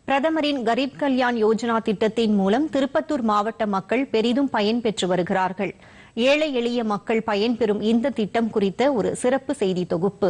பிரதமரின் கரீப் கல்யாண் யோஜனா திட்டத்தின் மூலம் திருப்பத்தூர் மாவட்ட மக்கள் பெரிதும் பயன்பெற்று வருகிறார்கள் ஏழை எளிய மக்கள் பயன்பெறும் இந்த திட்டம் குறித்த ஒரு சிறப்பு செய்தி தொகுப்பு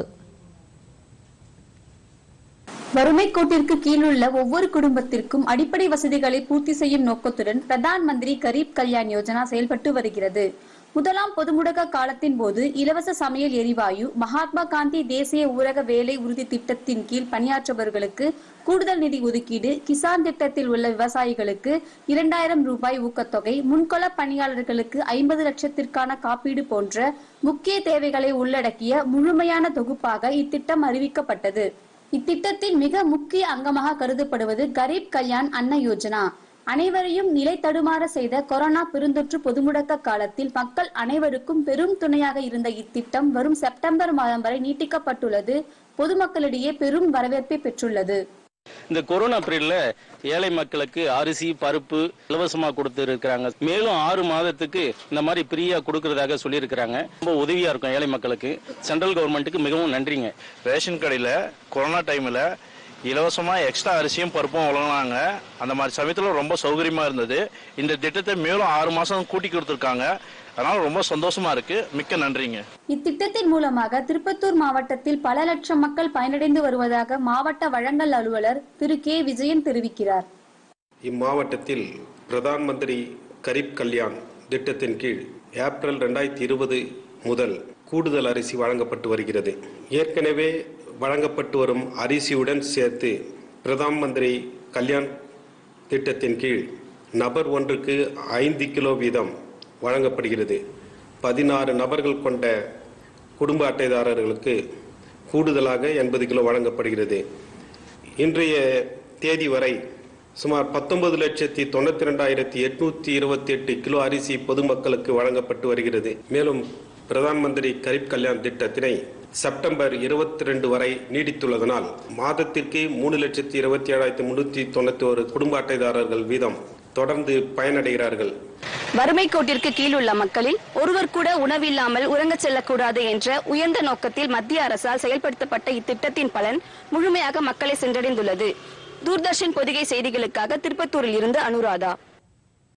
வறுமை கோட்டிற்கு கீழுள்ள ஒவ்வொரு குடும்பத்திற்கும் அடிப்படை வசதிகளை பூர்த்தி செய்யும் நோக்கத்துடன் பிரதான் மந்திரி கரீப் கல்யாண் யோஜனா செயல்பட்டு வருகிறது முதலாம் பொது முடக்க காலத்தின் போது இலவச சமையல் எரிவாயு மகாத்மா காந்தி தேசிய ஊரக வேலை உறுதி திட்டத்தின் கீழ் பணியாற்றுபவர்களுக்கு கூடுதல் நிதி ஒதுக்கீடு கிசான் திட்டத்தில் உள்ள விவசாயிகளுக்கு இரண்டாயிரம் ரூபாய் ஊக்கத்தொகை முன்கள பணியாளர்களுக்கு ஐம்பது லட்சத்திற்கான காப்பீடு போன்ற முக்கிய தேவைகளை உள்ளடக்கிய முழுமையான தொகுப்பாக இத்திட்டம் அறிவிக்கப்பட்டது இத்திட்டத்தின் மிக முக்கிய அங்கமாக கருதப்படுவது கரீப் கல்யாண் அன்ன யோஜனா அனைவரையும் நிலை தடுமாற செய்த கொரோனா பெருந்தொற்று பொதுமுடக்க காலத்தில் மக்கள் அனைவருக்கும் பெரும் துணையாக இருந்த இத்திட்டம் வரும் செப்டம்பர் மாதம் வரை நீட்டிக்கப்பட்டுள்ளது பொதுமக்களிடையே பெரும் வரவேற்பை பெற்றுள்ளது இந்த கொரோனா பீரியட்ல ஏழை மக்களுக்கு அரிசி பருப்பு இலவசமா கொடுத்து இருக்கிறாங்க மேலும் ஆறு மாதத்துக்கு இந்த மாதிரி ஃப்ரீயா கொடுக்கறதாக சொல்லியிருக்கிறாங்க ரொம்ப உதவியா இருக்கும் ஏழை மக்களுக்கு சென்ட்ரல் கவர்மெண்ட்டுக்கு மிகவும் நன்றிங்க ரேஷன் கடையில் கொரோனா டைமில் இலவசமாக எக்ஸ்ட்ரா அரிசியும் பருப்பும் வழங்கினாங்க அந்த மாதிரி சமயத்தில் ரொம்ப சௌகரியமாக இருந்தது இந்த திட்டத்தை மேலும் ஆறு மாதம் கூட்டி கொடுத்துருக்காங்க அதனால ரொம்ப சந்தோஷமா இருக்கு மிக்க நன்றிங்க இத்திட்டத்தின் மூலமாக திருப்பத்தூர் மாவட்டத்தில் பல லட்சம் மக்கள் பயனடைந்து வருவதாக மாவட்ட வழங்கல் அலுவலர் திரு கே விஜயன் தெரிவிக்கிறார் இம்மாவட்டத்தில் பிரதான் மந்திரி கரீப் கல்யாண் திட்டத்தின் கீழ் ஏப்ரல் ரெண்டாயிரத்தி இருபது முதல் கூடுதல் அரிசி வழங்கப்பட்டு வருகிறது ஏற்கனவே வழங்கப்பட்டு வரும் அரிசியுடன் சேர்த்து பிரதான் மந்திரி கல்யாண் திட்டத்தின் கீழ் நபர் ஒன்றுக்கு ஐந்து கிலோ வீதம் வழங்கப்படுகிறது பதினாறு நபர்கள் கொண்ட குடும்ப அட்டைதாரர்களுக்கு கூடுதலாக எண்பது கிலோ வழங்கப்படுகிறது இன்றைய தேதி வரை சுமார் பத்தொன்பது லட்சத்தி தொண்ணூத்தி ரெண்டாயிரத்தி எட்நூத்தி இருபத்தி எட்டு கிலோ அரிசி பொதுமக்களுக்கு வழங்கப்பட்டு வருகிறது மேலும் பிரதான் மந்திரி கரீப் கல்யாண் திட்டத்தினை செப்டம்பர் இருபத்தி ரெண்டு வரை நீடித்துள்ளதனால் மாதத்திற்கு மூணு லட்சத்தி இருபத்தி ஏழாயிரத்தி முன்னூத்தி தொண்ணூத்தி ஒரு குடும்ப அட்டைதாரர்கள் வீதம் தொடர்ந்து பயனடைகிறார்கள் வறுமை கோட்டிற்கு கீழ் உள்ள மக்களில் ஒருவர் கூட உணவில்லாமல் உறங்கச் செல்லக்கூடாது என்ற உயர்ந்த நோக்கத்தில் மத்திய அரசால் செயல்படுத்தப்பட்ட இத்திட்டத்தின் பலன் முழுமையாக மக்களை சென்றடைந்துள்ளது தூர்தர்ஷன் பொதிகை செய்திகளுக்காக திருப்பத்தூரில் இருந்து அனுராதா